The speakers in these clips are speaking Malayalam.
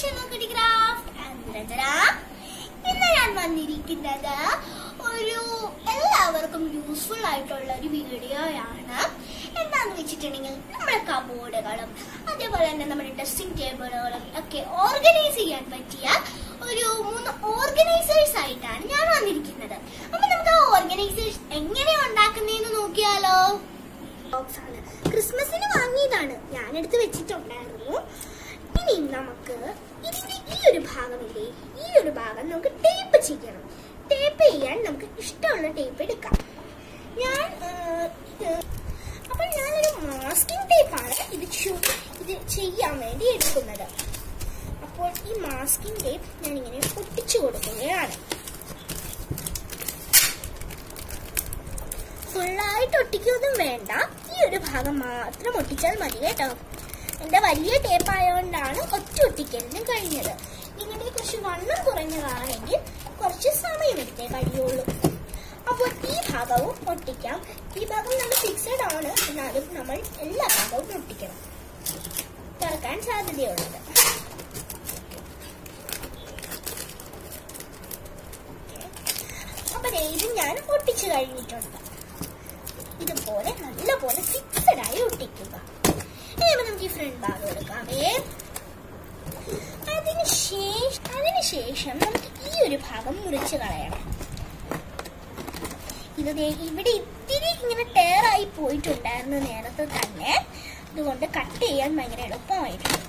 ചെന്നോക്കടി ക്രാഫ്റ്റ് രചന ഇന്ന് ഞാൻ വന്നിരിക്കുന്നത് ഒരു എല്ലാവർക്കും യൂസ്ഫുൾ ആയിട്ടുള്ള ഒരു വീഡിയോയാണ് എന്താന്ന് വെച്ചിട്ടുണ്ടെങ്കിൽ നമ്മുടെ കബോർഡുകളും അതേപോലെ തന്നെ നമ്മുടെ ഡ്രസ്സിംഗ് ടേബിളുകളും ഒക്കെ ഓർഗനൈസ് ചെയ്യാൻ പറ്റിയ ഒരു മൂന്ന് ഓർഗനൈസേഴ്സ് ആയിട്ടാണ് ഞാൻ വന്നിരിക്കുന്നത് അപ്പൊ നമുക്ക് ആ ഓർഗനൈസേഴ്സ് എങ്ങനെ ഉണ്ടാക്കുന്നതെന്ന് നോക്കിയാലോ ബോക്സ് ആണ് ക്രിസ്മസിന് വാങ്ങിയതാണ് ഞാൻ എടുത്ത് വെച്ചിട്ടുണ്ടായിരുന്നു ഇനി നമുക്ക് ഇതിന്റെ ഈ ഒരു ഭാഗമില്ലേ ഈ ഒരു ഭാഗം നമുക്ക് ടേപ്പ് ചെയ്യണം ടേപ്പ് ചെയ്യാൻ നമുക്ക് ഇഷ്ടമുള്ള ടേപ്പ് എടുക്കാം ഞാൻ ഏഹ്, ഇത് അപ്പോൾ ഞാനൊരു മാസ്കിംഗ് ടേപ്പാണ് ഇത് ചു- ഇത് ചെയ്യാൻ വേണ്ടി എടുക്കുന്നത് അപ്പോൾ ഈ മാസ്കിംഗ് ടേപ്പ് ഞാൻ ഇങ്ങനെ ഒട്ടിച്ചു കൊടുക്കുകയാണ് ഫുള്ളായിട്ട് ഒട്ടിക്കൊന്നും വേണ്ട ഈ ഒരു ഭാഗം മാത്രം ഒട്ടിച്ചാൽ മതി കേട്ടോ എന്റെ വലിയ ടേപ്പ് ആയതുകൊണ്ടാണ് ഒറ്റ ഒട്ടിക്കലിന് കഴിഞ്ഞത് നിങ്ങളുടെ കുറച്ച് വണ്ണം കുറഞ്ഞതാണെങ്കിൽ കുറച്ച് സമയമെടുത്തേ കഴിയുള്ളൂ അപ്പോൾ ഈ ഭാഗവും ഒട്ടിക്കാം ഈ ഭാഗം നമ്മൾ ഫിക്സഡ് ആണ് എന്നാലും നമ്മൾ എല്ലാ ഭാഗവും ഒട്ടിക്കണം തുറക്കാൻ സാധ്യതയുള്ളത് അപ്പൊ ദേ ഇത് ഞാൻ ഒട്ടിച്ചു കഴിഞ്ഞിട്ടുണ്ട് ഇതുപോലെ നല്ലപോലെ ഫിക്സഡ് ആയി ഒട്ടിക്കുക ഇനി അപ്പൊ നമുക്ക് ഈ ഫ്രണ്ട് ഭാഗം എടുക്കാമേ അതിനുശേഷം അതിനുശേഷം നമുക്ക് ഈ ഒരു ഭാഗം മുറിച്ച് കളയണം ഇത് ദേ ഇവിടെ ഇത്തിരി ഇങ്ങനെ ടയർ ആയി പോയിട്ടുണ്ടായിരുന്നു നേരത്തെ തന്നെ അതുകൊണ്ട് കട്ട് ചെയ്യാൻ ഭയങ്കര എളുപ്പമായിട്ടുണ്ട്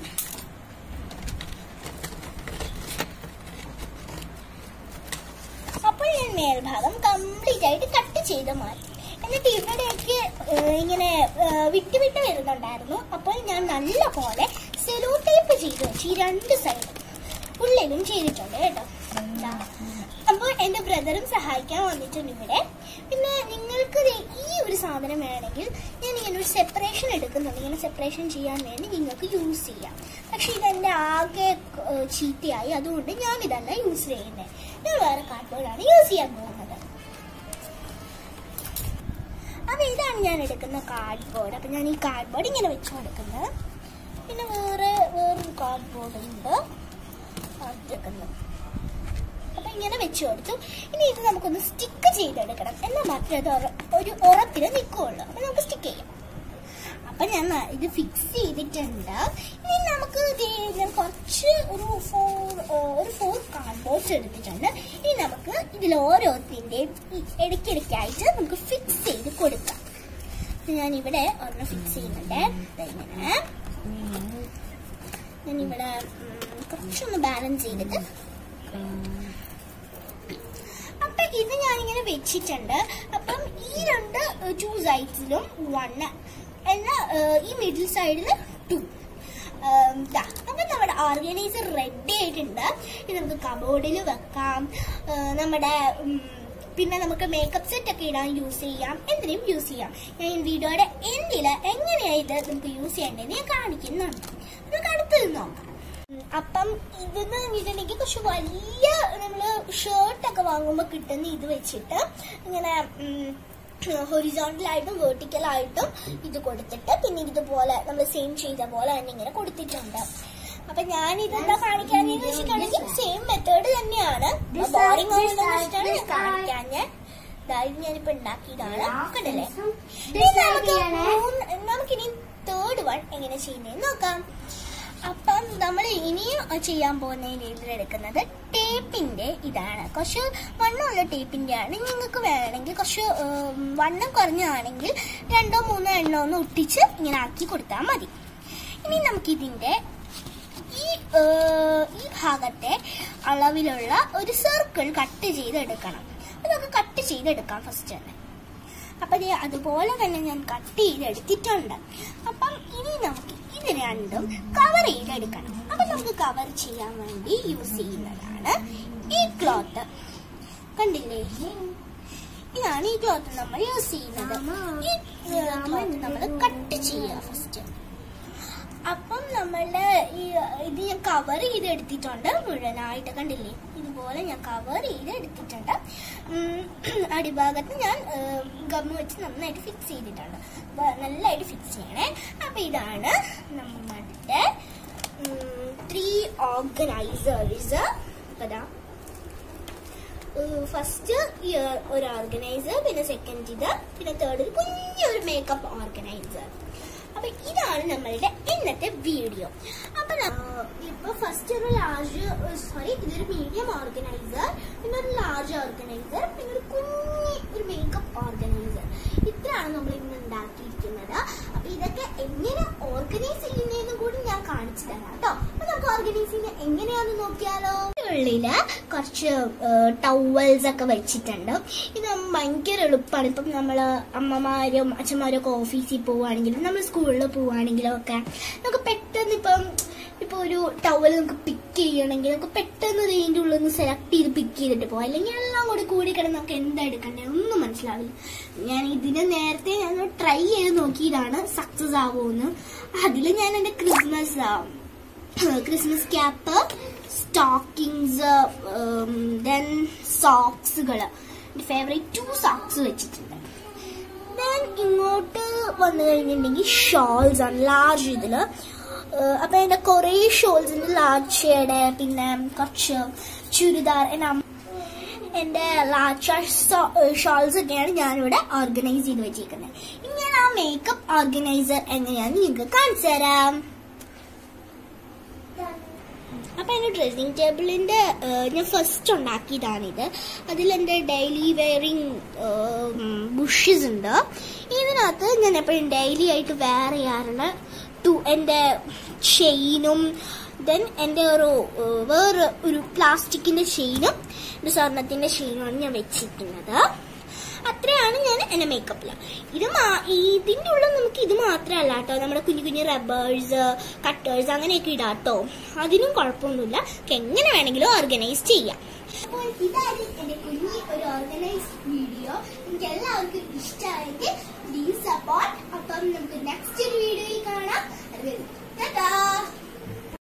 അപ്പോൾ ഞാൻ മേൽഭാഗം കംപ്ലീറ്റ് ആയിട്ട് കട്ട് ചെയ്ത് മാറ്റി എന്നിട്ട് ഇവിടെയൊക്കെ ഏഹ്, ഇങ്ങനെ ഏഹ്, വിട്ട് വിട്ട് വരുന്നുണ്ടായിരുന്നു അപ്പോൾ ഞാൻ നല്ല പോലെ സെലോ ടേപ്പ് ചെയ്ത് വെച്ചു ഈ രണ്ട് സൈഡും ഉള്ളിലും ചെയ്തിട്ടുണ്ട് കേട്ടോ ദാ. അപ്പോൾ എന്റെ ബ്രദറും സഹായിക്കാൻ വന്നിട്ടുണ്ട് ഇവിടെ പിന്നെ നിങ്ങൾക്ക് ദേ ഈ ഒരു സാധനം വേണമെങ്കിൽ ഞാൻ ഇങ്ങനെ ഒരു സെപ്പറേഷൻ എടുക്കുന്നുണ്ട് ഇങ്ങനെ സെപ്പറേഷൻ ചെയ്യാൻ വേണ്ടി നിങ്ങൾക്ക് യൂസ് ചെയ്യാം പക്ഷെ ഇതെന്റെ ആകെ ഏഹ്, ചീത്തയായി അതുകൊണ്ട് ഞാൻ ഇതല്ല യൂസ് ചെയ്യുന്നത് ഞാൻ വേറെ കാർഡ്ബോർഡാണ് യൂസ് ചെയ്യാൻ പോകുന്നത് അപ്പൊ ഇതാണ് ഞാൻ എടുക്കുന്ന കാർഡ്ബോർഡ് അപ്പൊ ഞാൻ ഈ കാർഡ്ബോർഡ് ഇങ്ങനെ വെച്ച് കൊടുക്കുന്നത് പിന്നെ വേറെ വേറൊരു കാർഡ്ബോർഡ് ഉണ്ട് അതെടുക്കുന്നത് അപ്പൊ ഇങ്ങനെ വെച്ച് കൊടുത്തു ഇനി ഇത് നമുക്കൊന്ന് സ്റ്റിക്ക് ചെയ്തെടുക്കണം എന്നാൽ മാത്രമേ അത് ഉറ- ഒരു ഉറപ്പിൽ നിൽക്കുകയുള്ളൂ അപ്പൊ നമുക്ക് സ്റ്റിക്ക് ചെയ്യാം അപ്പൊ ഞാൻ ന- ഇത് ഫിക്സ് ചെയ്തിട്ടുണ്ട് ഇനി നമുക്ക് ദേ ഞാൻ കുറച്ച് ഒരു ഫോർ ഒരു ഫോർ കാർഡ്ബോർഡ്സ് എടുത്തിട്ടുണ്ട് ഇനി നമുക്ക് ഇതിൽ ഓരോത്തിന്റെയും ഈ ഇടയ്ക്കിടയ്ക്കായിട്ട് നമുക്ക് ഫിക്സ് ചെയ്ത് കൊടുക്കാം അപ്പൊ ഞാൻ ഇവിടെ ഒരെണ്ണം ഫിക്സ് ചെയ്യുന്നുണ്ട് ദേ ഇങ്ങനെ ഞാൻ ഇവിടെ കുറച്ചൊന്ന് ബാലൻസ് ചെയ്തിട്ട് അപ്പൊ ഇത് ഞാനിങ്ങനെ വെച്ചിട്ടുണ്ട് അപ്പം ഈ രണ്ട് ടു സൈഡ്സിലും വണ്ണ് എന്നാൽ ഈ മിഡിൽ സൈഡിൽ ടു അപ്പൊ നമ്മുടെ ഓർഗനൈസർ റെഡി ആയിട്ടുണ്ട് ഇത് നമുക്ക് കബോർഡിൽ വെക്കാം ആ, നമ്മുടെ ഉം, പിന്നെ നമുക്ക് മേക്കപ്പ് സെറ്റ് ഒക്കെ ഇടാൻ യൂസ് ചെയ്യാം എന്തിനും യൂസ് ചെയ്യാം ഞാൻ ഈ വീഡിയോയുടെ എന്തില് എങ്ങനെയാ ഇത് നമുക്ക് യൂസ് ചെയ്യേണ്ടതെന്ന് ഞാൻ കാണിക്കുന്നുണ്ട് നമുക്ക് അടുത്തത് നോക്കാം ഉം, അപ്പം ഇതെന്ന് പറഞ്ഞിട്ടുണ്ടെങ്കിൽ കുറച്ച് വലിയ നമ്മള് ഷർട്ടൊക്കെ വാങ്ങുമ്പോൾ കിട്ടുന്ന ഇത് വെച്ചിട്ട് ഇങ്ങനെ ഹൊറിസോണ്ടലായിട്ടും വേർട്ടിക്കലായിട്ടും ഇത് കൊടുത്തിട്ട് പിന്നെ ഇതുപോലെ നമ്മൾ സെയിം ചെയ്ത പോലെ തന്നെ ഇങ്ങനെ കൊടുത്തിട്ടുണ്ട് അപ്പൊ ഞാൻ ഇതെന്താ കാണിക്കാന്ന് വെച്ചിട്ടുണ്ടെങ്കിൽ സെയിം മെത്തേഡ് തന്നെയാണ് ബോറിംഗ് ആവുന്ന വെച്ചിട്ടാണ് ഞാൻ കാണിക്കാൻ ഇതായത് ഞാനിപ്പോ ഉണ്ടാക്കിയതാണ് കണ്ടല്ലേ ഇനി നമുക്ക് മൂന്ന് നമുക്കിനി തേർഡ് വൺ എങ്ങനെ ചെയ്യുന്നതെന്ന് നോക്കാം അപ്പം നമ്മൾ ഇനിയും ചെയ്യാൻ പോകുന്ന രീതിയിൽ എടുക്കുന്നത് ടേപ്പിന്റെ ഇതാണ് കുറച്ച് വണ്ണമുള്ള ടേപ്പിന്റെ ആണ് നിങ്ങൾക്ക് വേണമെങ്കിൽ കുറച്ച് ഉം, വണ്ണം കുറഞ്ഞതാണെങ്കിൽ രണ്ടോ മൂന്നോ എണ്ണോ ഒന്ന് ഒട്ടിച്ച് ഇങ്ങനെ ആക്കി കൊടുത്താൽ മതി ഇനി നമുക്കിതിന്റെ ഈ ഏഹ്, ഈ ഭാഗത്തെ അളവിലുള്ള ഒരു സർക്കിൾ കട്ട് ചെയ്തെടുക്കണം അതൊക്കെ കട്ട് ചെയ്തെടുക്കാം ഫസ്റ്റ് തന്നെ അപ്പൊ ദേ അതുപോലെ തന്നെ ഞാൻ കട്ട് ചെയ്തെടുത്തിട്ടുണ്ട് അപ്പം ഇനി നമുക്ക് ഇത് രണ്ടും കവർ ചെയ്തെടുക്കണം അപ്പൊ നമുക്ക് കവർ ചെയ്യാൻ വേണ്ടി യൂസ് ചെയ്യുന്നതാണ് ഈ ക്ലോത്ത് കണ്ടില്ലേ ഇതാണ് ഈ ക്ലോത്ത് നമ്മൾ യൂസ് ചെയ്യുന്നത് ഈ ക്ലോത്ത് നമ്മൾ കട്ട് ചെയ്യുക ഫസ്റ്റ് അപ്പം നമ്മളുടെ ഈ ഇത് ഞാൻ കവർ ചെയ്ത് എടുത്തിട്ടുണ്ട് മുഴുവനായിട്ട് കണ്ടില്ലേ ഇതുപോലെ ഞാൻ കവർ ചെയ്ത് എടുത്തിട്ടുണ്ട് ഉം, അടിഭാഗത്ത് ഞാൻ ഗമ്മ് വെച്ച് നന്നായിട്ട് ഫിക്സ് ചെയ്തിട്ടുണ്ട് അപ്പൊ നല്ലതായിട്ട് ഫിക്സ് ചെയ്യണേ അപ്പൊ ഇതാണ് നമ്മളുടെ ത്രീ ഓർഗനൈസേഴ്സ് അതാ ഫസ്റ്റ് ഒരു ഓർഗനൈസർ പിന്നെ സെക്കൻഡ് ഇത് പിന്നെ തേർഡ് കുഞ്ഞൊരു മേക്കപ്പ് ഓർഗനൈസർ അപ്പൊ ഇതാണ് നമ്മളുടെ ഇന്നത്തെ വീഡിയോ അപ്പൊ ന- ഇപ്പൊ ഫസ്റ്റ് ഒരു ലാർജ് സോറി ഇതൊരു മീഡിയം ഓർഗനൈസർ പിന്നെ ഒരു ലാർജ് ഓർഗനൈസർ പിന്നെ ഒരു കുഞ്ഞി ഒരു മേക്കപ്പ് ഓർഗനൈസർ ഇത്രയാണ് നമ്മൾ ഇന്ന് ഉണ്ടാക്കിയിരിക്കുന്നത് അപ്പൊ ഇതൊക്കെ എങ്ങനെ ഓർഗനൈസ് ചെയ്യുന്നതെന്നും കൂടി ഞാൻ കാണിച്ചു തരാം കേട്ടോ അപ്പൊ നമുക്ക് ഓർഗനൈസ് ചെയ്യുന്നത് എങ്ങനെയാണെന്ന് നോക്കിയാലോ ഉള്ളില് കുറച്ച് ടവൽസ് ഒക്കെ വെച്ചിട്ടുണ്ട് ഇത് ഭയങ്കര എളുപ്പമാണ് ഇപ്പം നമ്മള് അമ്മമാരും അച്ഛന്മാരും ഒക്കെ ഓഫീസിൽ പോവുകയാണെങ്കിലും നമ്മൾ സ്കൂളിൽ പോവുകയാണെങ്കിലും ഒക്കെ നമുക്ക് പെട്ടെന്ന് ഇപ്പം ഇപ്പൊ ഒരു ടവൽ നമുക്ക് പിക്ക് ചെയ്യണമെങ്കിൽ നമുക്ക് പെട്ടെന്ന് ഇതിന്റെ ഉള്ളിൽ നിന്ന് സെലക്ട് ചെയ്ത് പിക്ക് ചെയ്തിട്ട് പോകാം അല്ലെങ്കിൽ എല്ലാം കൂടി കൂടി കിടന്ന് നമുക്ക് എന്താ എടുക്കണ്ടേ ഒന്നും മനസ്സിലാവില്ല ഞാൻ ഇതിന് നേരത്തെ ഞാൻ ട്രൈ ചെയ്ത് നോക്കിയതാണ് സക്സസ് ആവുമെന്ന് അതിൽ ഞാൻ എന്റെ Christmas Christmas cap stockings then സോക്സുകൾ എന്റെ ഫേവറേറ്റ് ടു സോക്സ് വെച്ചിട്ടുണ്ട് ദെൻ ഇങ്ങോട്ട് വന്നു കഴിഞ്ഞിട്ടുണ്ടെങ്കിൽ ഷോൾസ് ആണ് ലാർജ് ഇതില് ഏഹ് അപ്പൊ എന്റെ കുറെ ഷോൾസ് ഉണ്ട് ലാർജ് ഷെയ്ഡ് പിന്നെ കുറച്ച് ചുരിദാർ എന്റെ അമ്മ എന്റെ ലാർജ് ഷോൾസ് ഒക്കെയാണ് ഞാനിവിടെ ഓർഗനൈസ് ചെയ്ത് വെച്ചിരിക്കുന്നത് ഇനി ഞാൻ ആ മേക്കപ്പ് ഓർഗനൈസർ എങ്ങനെയാന്ന് നിങ്ങൾക്ക് കാണിച്ചു തരാം അപ്പൊ എന്റെ ഡ്രസ്സിംഗ് ടേബിളിന്റെ ഞാൻ ഫസ്റ്റ് ഉണ്ടാക്കിയതാണിത് അതിൽ എന്റെ ഡെയിലി വെയറിങ് ബുഷസ് ഉണ്ട് ഇതിനകത്ത് ഞാൻ എപ്പോഴും ഡെയിലി ആയിട്ട് വെയർ ചെയ്യാറുള്ള ടു എന്റെ ചെയിനും ദെൻ എന്റെ ഒരു ഏഹ്, വേറെ ഒരു പ്ലാസ്റ്റിക്കിന്റെ ചെയിനും ഒരു സ്വർണത്തിന്റെ ചെയിനുമാണ് ഞാൻ വെച്ചിരിക്കുന്നത് അത്രയാണ് ഞാൻ എന്റെ മേക്കപ്പില് ഇത് മാ- ഇതിന്റെ ഉള്ളിൽ നമുക്ക് ഇത് മാത്രമല്ല കേട്ടോ നമ്മുടെ കുഞ്ഞു കുഞ്ഞു റബ്ബേഴ്സ് കട്ടേഴ്സ് അങ്ങനെയൊക്കെ ഇടാം കേട്ടോ അതിനും കുഴപ്പമൊന്നുമില്ല നമുക്ക് എങ്ങനെ വേണമെങ്കിലും ഓർഗനൈസ് ചെയ്യാം അപ്പോൾ ഇതായിരുന്നു എന്റെ കുഞ്ഞി ഒരു ഓർഗനൈസ് വീഡിയോ നിങ്ങൾക്ക് എല്ലാവർക്കും ഇഷ്ടമായെങ്കിൽ പ്ലീസ് സപ്പോർട്ട്